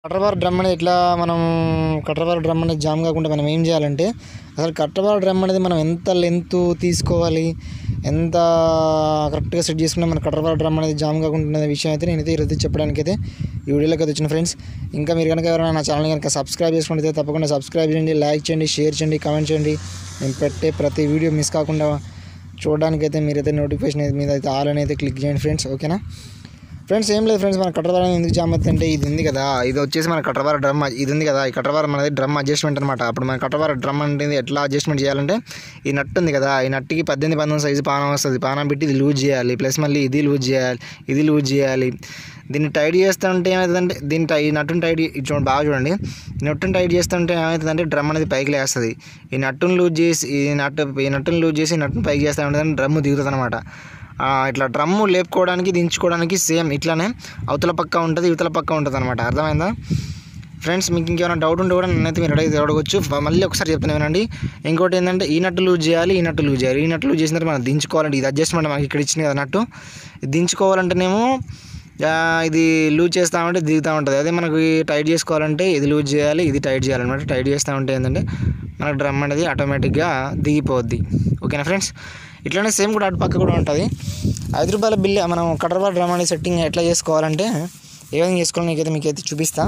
కట్టబార్ drum అనేది ఎట్లా మనం కట్టబార్ డ్రమ్ అనేది జామ్ కాకుండా మనం ఏం చేయాలంటే అసలు కట్టబార్ డ్రమ్ అనేది మనం ఎంత లెంత్ తీసుకోవాలి ఎంత కరెక్ట్గా సెట్ చేసుకుంటే మన కట్టబార్ డ్రమ్ అనేది జామ్ కాకుండా అనే విషయం అయితే నేనైతే ఈరోజు చెప్పడానికి అయితే ఈ వీడియోలోకి అయితే వచ్చిన ఫ్రెండ్స్ ఇంకా మీరు కనుక ఎవరైనా నా ఛానల్ కనుక సబ్స్క్రైబ్ చేసుకుంటే తప్పకుండా సబ్స్క్రైబ్ చేయండి లైక్ చేయండి షేర్ చేయండి కామెంట్ చేయండి నేను పెట్టే ప్రతి వీడియో మిస్ కాకుండా చూడడానికైతే మీరైతే నోటిఫికేషన్ మీద అయితే ఆల్ అని అయితే క్లిక్ చేయండి ఫ్రెండ్స్ ఓకేనా ఫ్రెండ్స్ ఏం లేదు ఫ్రెండ్స్ మన కట్టరవార ఎందుకు జామ్ అవుతుందంటే ఇది ఉంది కదా ఇది వచ్చేసి మన కట్టరవార డ్రమ్ ఇది ఉంది కదా ఈ కట్టరవారం అనేది డ్రమ్ అడ్జస్ట్మెంట్ అనమాట అప్పుడు మన కట్టరవార డ్రమ్ అంటే ఎట్లా అడ్జస్ట్మెంట్ చేయాలంటే ఈ నట్టు ఉంది కదా ఈ నట్టుకి పద్దెనిమిది పంతొమ్మిది సైజు పానం వస్తుంది పానం పెట్టి ఇది లూజ్ చేయాలి ప్లస్ మళ్ళీ ఇది లూజ్ చేయాలి ఇది లూజ్ చేయాలి దీన్ని టైట్ చేస్తుంటే ఏమవుతుందంటే దీన్ని టై ఈ నట్టుని టైట్ చూడండి బాగా చూడండి ఈ నట్టుని టైట్ చేస్తుంటే ఏమవుతుందంటే డ్రమ్ అనేది పైకి లేస్తుంది ఈ నట్టుని లూజ్ చేసి ఈ నట్టు ఈ నట్టుని లూజ్ చేసి ఈ నట్టుని పైకి చేస్తూ ఉంటుంది డ్రమ్ దిగుతుంది అనమాట ఇట్లా డ్రమ్ము లేపుకోవడానికి దించుకోవడానికి సేమ్ ఇట్లానే అవతల పక్క ఉంటుంది ఇవతల పక్క ఉంటుంది అనమాట అర్థమైందా ఫ్రెండ్స్ మీకు ఇంకేమైనా డౌట్ ఉంటే కూడా నన్నైతే మీరు అడిగితే అడగవచ్చు ఫ- మళ్ళీ ఒకసారి చెప్తాను వినండి ఇంకోటి ఏంటంటే ఈ నట్టు లూజ్ చేయాలి ఈ నట్టు లూజ్ చేయాలి ఈ నట్టు లూజ్ చేసిన తర్వాత మనం దించుకోవాలంటే ఇది అడ్జస్ట్మెంట్ మనకి ఇక్కడ ఇచ్చింది కదా నట్టు ఇది దించుకోవాలంటేనేమో ఆ, ఇది లూజ్ చేస్తామంటే దిగుతూ ఉంటుంది అదే మనకి టైట్ చేసుకోవాలంటే ఇది లూజ్ చేయాలి ఇది టైట్ చేయాలన్నమాట టైట్ చేస్తూ ఉంటే ఏంటంటే మన డ్రమ్ అనేది ఆటోమేటిక్గా దిగిపోద్ది ఓకేనా ఫ్రెండ్స్ ఇట్లానే సేమ్ కూడా అటు పక్క కూడా ఉంటుంది ఐదు రూపాయల బిల్ మనం కటర్బార్ డ్రమ్ అనేది సెట్టింగ్ ఎట్లా చేసుకోవాలంటే ఏ విధంగా చేసుకోవాలో నీకైతే మీకైతే చూపిస్తా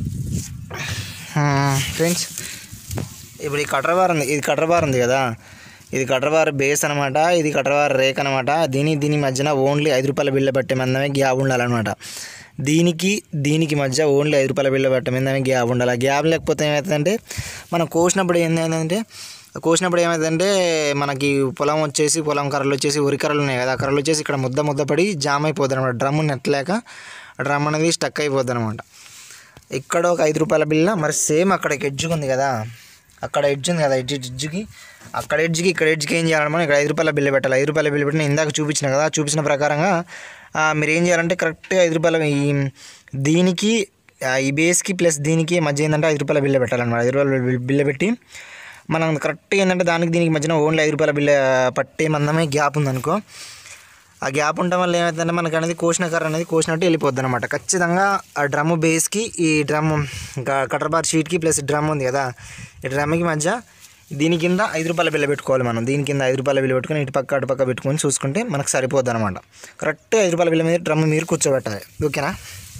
ఫ్రెండ్స్ ఇప్పుడు ఈ కటర్బార్ ఉంది ఇది కటర్బార్ ఉంది కదా ఇది కటర్బార్ బేస్ అనమాట ఇది కటర్బార్ రేక్ అనమాట దీని దీని మధ్యన ఓన్లీ ఐదు రూపాయల బిల్ల పట్టే మందమే గ్యాప్ ఉండాలన్నమాట దీనికి దీనికి మధ్య ఓన్లీ ఐదు రూపాయల బిల్ల పట్టే మందమే గ్యాప్ ఉండాలి ఆ గ్యాప్ లేకపోతే ఏమవుతుందంటే మనం కోసినప్పుడు ఏంటంటే కోసినప్పుడు ఏమవుతుందంటే మనకి పొలం వచ్చేసి పొలం కర్రలు వచ్చేసి ఉరి కర్రలు ఉన్నాయి కదా ఆ కర్రలు వచ్చేసి ఇక్కడ ముద్ద ముద్ద పడి జామ్ అయిపోద్ది అనమాట డ్రమ్ నెట్టలేక డ్రమ్ అనేది స్టక్ అయిపోద్ది అనమాట ఇక్కడ ఒక ఐదు రూపాయల బిల్ల మరి సేమ్ అక్కడ ఎడ్జ్కి ఉంది కదా అక్కడ ఎడ్జ్ ఉంది కదా ఎడ్జ్ ఎడ్జ్కి అక్కడ ఎడ్జ్కి ఇక్కడ ఎడ్జ్కి ఏం చేయాలంటే మనం ఇక్కడ ఐదు రూపాయల బిల్లు పెట్టాలి ఐదు రూపాయల బిల్లు పెట్టి నేను ఇందాక చూపించిన కదా ఆ చూపించిన ప్రకారంగా ఆ, మీరు ఏం చేయాలంటే కరెక్ట్గా ఐదు రూపాయల ఈ దీనికి ఆ, ఈ బేస్కి ప్లస్ దీనికి మధ్య ఏంటంటే ఐదు రూపాయల బిల్లు పెట్టాలన్నమాట ఐదు రూపాయల బిల్- బిల్లు పెట్టి మనం కరెక్ట్గా ఏంటంటే దానికి దీనికి మధ్యన ఓన్లీ ఐదు రూపాయల బిల్లు పట్టే మందమే గ్యాప్ ఉందనుకో ఆ గ్యాప్ ఉండడం వల్ల ఏమవుతుందంటే మనకు అనేది కోసిన కర్ర అనేది కోసినట్టు వెళ్ళిపోద్ది అనమాట ఖచ్చితంగా ఆ డ్రమ్ బేస్కి ఈ డ్రమ్ కటర్ బార్ షీట్కి ప్లస్ డ్రమ్ ఉంది కదా ఈ డ్రమ్కి మధ్య దీని కింద ఐదు రూపాయల బిల్ల పెట్టుకోవాలి మనం దీని కింద ఐదు రూపాయల బిల్ల పెట్టుకొని ఇటు పక్క అటు పక్క పెట్టుకొని చూసుకుంటే మనకు సరిపోద్ది అనమాట కరెక్ట్ ఐదు రూపాయల బిల్ల మీద డ్రమ్ మీరు కూర్చోబెట్టాలి ఓకేనా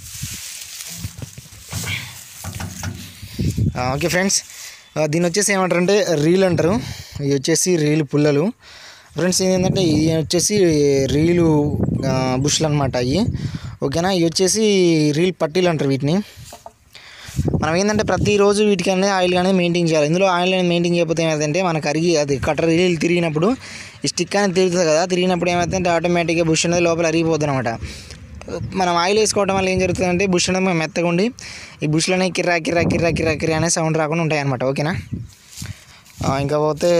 ఆ, ఓకే ఫ్రెండ్స్ ఆ, దీన్ని వచ్చేసి ఏమంటారంటే రీల్ అంటారు ఇవి వచ్చేసి రీలు పుల్లలు ఫ్రెండ్స్ ఏంటంటే ఇది వచ్చేసి రీలు ఆ, బుష్లు అనమాట అవి ఓకేనా ఇవి వచ్చేసి రీల్ పట్టీలు అంటారు వీటిని మనం ఏంటంటే ప్రతిరోజు వీటికి అనేది ఆయిల్ అనేది మెయింటైన్ చేయాలి ఇందులో ఆయిల్ అనేది మెయింటైన్ చేయకపోతే ఏమవుతుందంటే మనకు అరిగి అది కట్టర్ రీల్ తిరిగినప్పుడు ఈ స్టిక్ అనేది తిరుగుతుంది కదా తిరిగినప్పుడు ఏమవుతుందంటే ఆటోమేటిక్గా బుష్ అనేది లోపల అరిగిపోద్ది అనమాట మనం ఆయిల్ వేసుకోవడం వల్ల ఏం జరుగుతుందంటే బుష్ అనేది మెత్తగా ఉండి ఈ బుష్లోనే కిర్రా కిర్రా కిర్రా కిర్రా కిర్రా అనే సౌండ్ రాకుండా ఉంటాయి అనమాట ఓకేనా ఆ, ఇంకా పోతే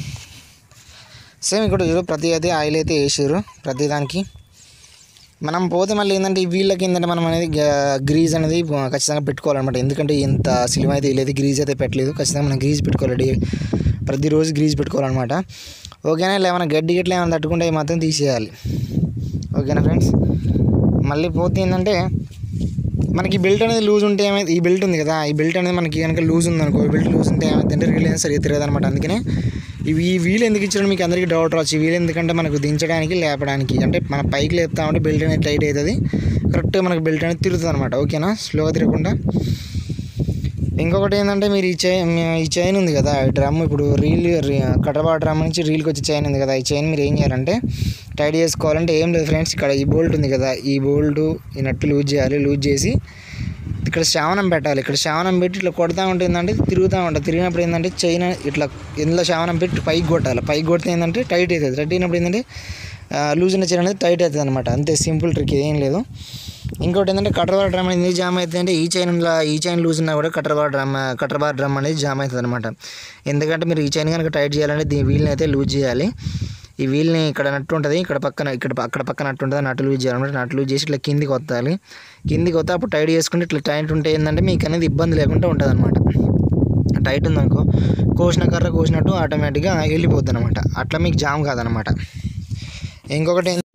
సేమ్ ఇక్కడ చూడు ప్రతి అయితే ఆయిల్ అయితే వేసారు ప్రతి దానికి మనం పోతే మళ్ళీ ఏంటంటే ఈ వీళ్ళకి ఏంటంటే మనం అనేది గ్రీజ్ అనేది ఖచ్చితంగా పెట్టుకోవాలన్నమాట ఎందుకంటే ఇంత సిలిమ అయితే లేదు గ్రీజ్ అయితే పెట్టలేదు ఖచ్చితంగా మనం గ్రీజ్ పెట్టుకోవాలి డే- ప్రతిరోజు గ్రీజ్ పెట్టుకోవాలన్నమాట ఓకేనా ఇలా ఏమైనా గడ్డి గిట్ల ఏమైనా తట్టుకుంటే అవి మాత్రం తీసేయాలి ఓకేనా ఫ్రెండ్స్ మళ్ళీ పోతే ఏంటంటే మనకి బెల్ట్ అనేది లూజ్ ఉంటే ఏమైతే ఈ బెల్ట్ ఉంది కదా ఈ బెల్ట్ అనేది మనకి కనుక లూజ్ ఉంది అనుకో ఈ బెల్ట్ లూజ్ ఉంటే ఏమైందంటే రీల్ అనేది సరిగ్గా తిరగదు అనమాట అందుకనే ఇవి ఈ వీల్ ఎందుకు ఇచ్చారో మీకు అందరికీ డౌట్ రావచ్చు ఈ వీల్ ఎందుకంటే మనకు దించడానికి లేపడానికి అంటే మన పైకి లేపుతామంటే బెల్ట్ అనేది టైట్ అవుతుంది కరెక్ట్గా మనకు బెల్ట్ అనేది తిరుగుతుంది అనమాట ఓకేనా స్లోగా తిరగకుండా ఇంకొకటి ఏంటంటే మీరు ఈ చైన్ ఈ చైన్ ఉంది కదా ఈ డ్రమ్ ఇప్పుడు రీల్ కటబా డ్రమ్ నుంచి రీల్కి వచ్చే చైన్ ఉంది కదా ఈ చైన్ మీరు ఏం చేయాలంటే టైట్ చేసుకోవాలంటే ఏం లేదు ఫ్రెండ్స్ ఇక్కడ ఈ బోల్ట్ ఉంది కదా ఈ బోల్ట్ ఈ నట్టు లూజ్ చేయాలి లూజ్ చేసి ఇక్కడ శావనం పెట్టాలి ఇక్కడ శావనం పెట్టి ఇట్లా కొడతా ఉంటే ఏంటంటే తిరుగుతూ ఉంటుంది తిరిగినప్పుడు ఏంటంటే చైన్ ఇట్లా ఇందులో శావనం పెట్టి పైకి కొట్టాలి పైకి కొడితే ఏంటంటే టైట్ అవుతుంది టైట్ అయినప్పుడు ఏంటంటే లూజ్ ఉన్న చైన్ అనేది టైట్ అవుతుంది అనమాట అంతే సింపుల్ ట్రిక్ ఏం లేదు ఇంకోటి ఏంటంటే కటర్ బార్ డ్రమ్ అనేది జామ్ అవుతుంది అంటే ఈ చైన్ ఈ చైన్ లూజ్ ఉన్నా కూడా cutter bar drum cutter bar drum అనేది జామ్ అవుతుంది అనమాట ఎందుకంటే మీరు ఈ చైన్ కనుక టైట్ చేయాలంటే దీని వీల్ని అయితే లూజ్ చేయాలి ఈ వీల్ని ఇక్కడ నట్టు ఉంటుంది ఇక్కడ పక్కన ఇక్కడ అక్కడ పక్కన నట్టు ఉంటుంది నట్టు లూజ్ చేయాలన్నమాట నట్టు లూజ్ చేసి ఇట్లా కిందికి వత్తాలి కిందికి వస్తే అప్పుడు టైట్ చేసుకుంటే ఇట్లా టైట్ ఉంటే ఏంటంటే మీకు అనేది ఇబ్బంది లేకుండా ఉంటుంది అనమాట టైట్ ఉందనుకో కోసిన కర్ర కోసినట్టు ఆటోమేటిక్గా వెళ్ళిపోద్ది అనమాట అట్లా మీకు జామ్ కాదనమాట ఇంకొకటి ఏంటంటే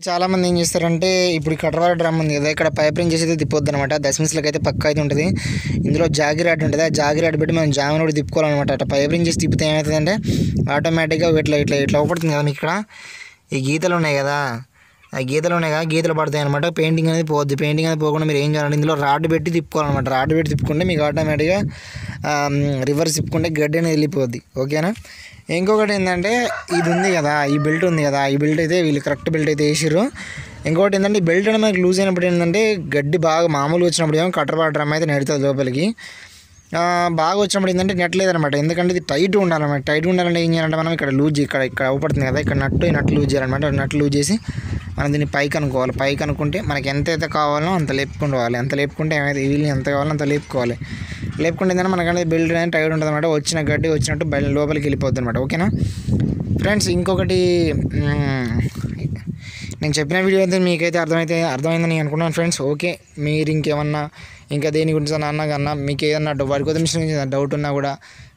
చాలా మంది ఏం చేస్తారంటే ఇప్పుడు కటవాల డ్రమ్ ఉంది కదా ఇక్కడ పైప్ రింగ్ చేసి అయితే తిప్పొద్దు అనమాట దశమిస్లకు అయితే పక్క అయితే ఉంటుంది ఇందులో జాగి రాడ్ ఉంటుంది ఆ జాగి రాడ్ పెట్టి మనం జామిన్ కూడా తిప్పుకోవాలన్నమాట అట్లా పైప్ రింగ్ చేసి తిప్పితే ఏమవుతుందంటే ఆటోమేటిక్గా ఇట్లా ఇట్లా ఇట్లా అవుపడుతుంది కదా మీకు ఇక్కడ ఈ గీతలు ఉన్నాయి కదా ఆ గీతలు ఉన్నాయి కదా గీతలు పడతాయి అనమాట పెయింటింగ్ అనేది పోద్ది పెయింటింగ్ అనేది పోకుండా మీరు ఏం చేయాలంటే ఇందులో రాడ్ పెట్టి తిప్పుకోవాలన్నమాట రాడ్ పెట్టి తిప్పుకుంటే మీకు ఆటోమేటిక్గా రివర్స్ తిప్పుకుంటే గడ్డి అనేది వెళ్ళిపోద్ది ఓకేనా ఇంకొకటి ఏంటంటే ఇది ఉంది కదా ఈ బెల్ట్ ఉంది కదా ఈ బెల్ట్ అయితే వీళ్ళు కరెక్ట్ బెల్ట్ అయితే వేసిర్రు ఇంకొకటి ఏంటంటే ఈ బెల్ట్ అనేది మనకి లూజ్ అయినప్పుడు ఏంటంటే గడ్డి బాగా మామూలుగా వచ్చినప్పుడు ఏమో కట్టర్ డ్రమ్ అయితే నెడుతుంది లోపలికి ఆ, బాగా వచ్చినప్పుడు ఏంటంటే నెట్ లేదనమాట ఎందుకంటే ఇది టైట్ ఉండాలన్నమాట టైట్ ఉండాలంటే ఏం చేయాలంటే మనం ఇక్కడ లూజ్ ఇక్కడ ఇక్కడ అవపడుతుంది కదా ఇక్కడ నట్టు ఈ నట్టు లూజ్ చేయాలన్నమాట నట్టు లూజ్ చేసి మనం దీన్ని పైకి అనుకోవాలి పైకి అనుకుంటే మనకి ఎంత అయితే కావాలో అంత లేపుకుంటూ పోవాలి అంత లేపుకుంటే ఏమైతే వీళ్ళు ఎంత కావాలో అంత లేపుకోవాలి లేపుకుంటే ఏంటంటే మనకనేది బెల్ట్ అనేది టైట్ ఉంటుంది అనమాట వచ్చిన గడ్డి వచ్చినట్టు బయట లోపలికి వెళ్ళిపోద్ది అనమాట ఓకేనా ఫ్రెండ్స్ ఇంకొకటి మ్, నేను చెప్పిన వీడియో అయితే మీకైతే అర్థమైతే అర్థమైందని నేను అనుకున్నాను ఫ్రెండ్స్ ఓకే మీరు ఇంకేమన్నా ఇంకా దేని గురించి అన్నా అన్నా కన్నా మీకు ఏదన్నా డౌ- వాటి కోసం మిషన్ గురించి ఏదన్నా డౌట్ ఉన్నా కూడా